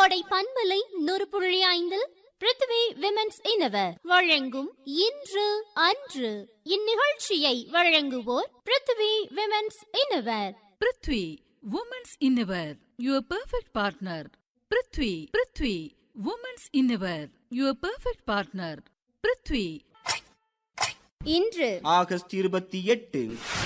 கோடை பண்பலை நூறு புள்ளி ஐந்தில் பிருத்வி விமென்ஸ் இனவர் வழங்கும் இன்று அன்று இந்நிகழ்ச்சியை வழங்குவோர் Prithvi women's innerwear Prithvi women's innerwear your perfect partner Prithvi Prithvi women's innerwear your perfect partner Prithvi இன்று ஆகஸ்ட் இருபத்தி எட்டு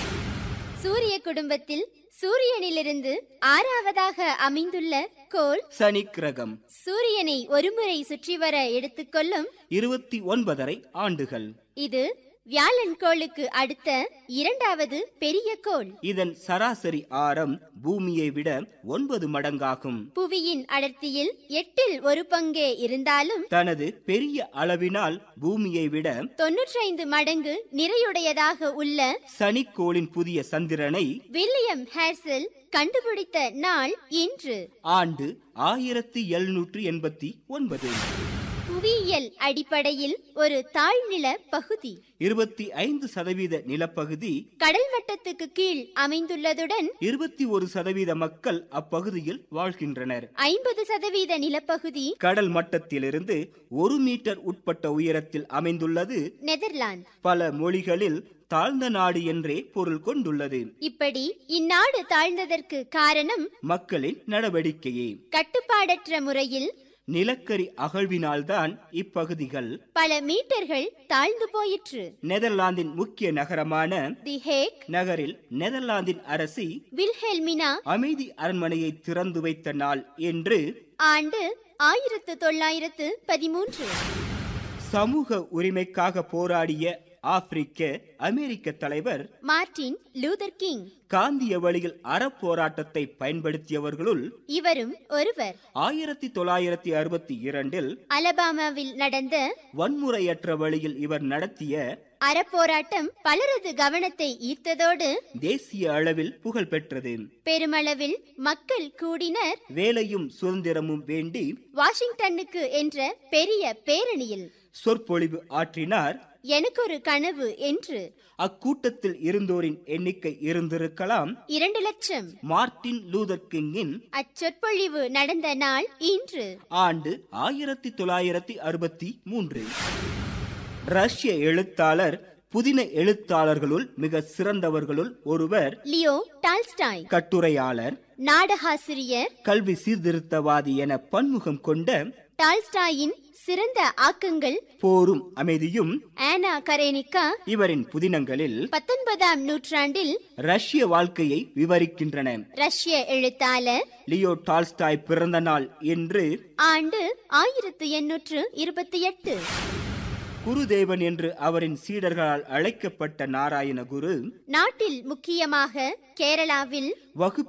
சூரிய குடும்பத்தில் சூரியனிலிருந்து ஆறாவதாக அமைந்துள்ள கோள் சனி கிரகம் சூரியனை ஒருமுறை சுற்றி வர எடுத்துக்கொள்ளும் இருபத்தி ஒன்பதரை ஆண்டுகள் இது வியாழன் கோளுக்கு அடுத்த இரண்டாவது பெரிய கோள் இதன் சராசரி ஆரம் பூமியை விட ஒன்பது மடங்காகும் புவியின் அடர்த்தியில் எட்டில் ஒரு பங்கே இருந்தாலும் தனது பெரிய அளவினால் பூமியை விட தொன்னூற்றைந்து மடங்கு நிறையுடையதாக உள்ள சனிக்கோளின் புதிய சந்திரனை வில்லியம் ஹேர்சல் கண்டுபிடித்த நாள் இன்று ஆண்டு ஆயிரத்தி எழுநூற்று எண்பத்தி ஒன்பது புவியியல் அடிப்படையில் ஒரு தாழ்நில பகுதி இருபத்தி ஐந்து சதவீத நிலப்பகுதி கடல் மட்டத்துக்கு கீழ் அமைந்துள்ளதுடன் இருபத்தி ஒரு சதவீத மக்கள் அப்பகுதியில் வாழ்கின்றனர் ஐம்பது சதவீத நிலப்பகுதி கடல் மட்டத்திலிருந்து ஒரு மீட்டர் உட்பட்ட உயரத்தில் அமைந்துள்ளது நெதர்லாந்து பல மொழிகளில் தாழ்ந்த நாடு என்றே பொருள் கொண்டுள்ளது இப்படி இந்நாடு தாழ்ந்ததற்கு காரணம் மக்களின் நடவடிக்கையே கட்டுப்பாடற்ற முறையில் நிலக்கரி அகழ்வினால்தான் இப்பகுதிகள் பல மீட்டர்கள் தாழ்ந்து போயிற்று நெதர்லாந்தின் முக்கிய நகரமான தி ஹேக் நகரில் நெதர்லாந்தின் அரசி வில்ஹெல்மினா அமைதி அரண்மனையை திறந்து வைத்த நாள் என்று ஆண்டு ஆயிரத்து தொள்ளாயிரத்து பதிமூன்று சமூக உரிமைக்காக போராடிய ஆப்பிரிக்க அமெரிக்க தலைவர் மார்டின் லூதர் கிங் காந்திய வழியில் அறப்போராட்டத்தை பயன்படுத்தியவர்களுள் இவரும் ஒருவர் ஆயிரத்தி தொள்ளாயிரத்தி அறுபத்தி இரண்டில் அலபாமாவில் நடந்த வன்முறையற்ற வழியில் இவர் நடத்திய அறப்போராட்டம் பலரது கவனத்தை ஈர்த்ததோடு தேசிய அளவில் புகழ் பெற்றது பெருமளவில் மக்கள் கூடினர் வேலையும் சுதந்திரமும் வேண்டி வாஷிங்டனுக்கு என்ற பெரிய பேரணியில் சொற்பொழிவு ஆற்றினார் எனக்கொரு கனவு என்று அக்கூட்டத்தில் இருந்தோரின் எண்ணிக்கை இருந்திருக்கலாம் இரண்டு லட்சம் மார்ட்டின் லூதர் கிங்கின் அச்சொற்பொழிவு நடந்த நாள் இன்று ஆண்டு ஆயிரத்தி தொள்ளாயிரத்தி அறுபத்தி மூன்று ரஷ்ய எழுத்தாளர் புதின எழுத்தாளர்களுள் மிக சிறந்தவர்களுள் ஒருவர் லியோ டால்ஸ்டாய் கட்டுரையாளர் நாடகாசிரியர் கல்வி சீர்திருத்தவாதி என பன்முகம் கொண்ட டால்ஸ்டாயின் சிறந்த ஆக்கங்கள் போரும் அமைதியும் ஆனா கரேனிகா இவரின் புதினங்களில் பத்தொன்பதாம் நூற்றாண்டில் ரஷ்ய வாழ்க்கையை விவரிக்கின்றன ரஷ்ய எழுத்தாளர் லியோ டால்ஸ்டாய் பிறந்த நாள் என்று ஆண்டு ஆயிரத்து எண்ணூற்று இருபத்தி எட்டு குருதேவன் என்று அவரின் சீடர்களால் அழைக்கப்பட்ட நாராயண குரு நாட்டில் முக்கியமாக கேரளாவில் வகுப்பு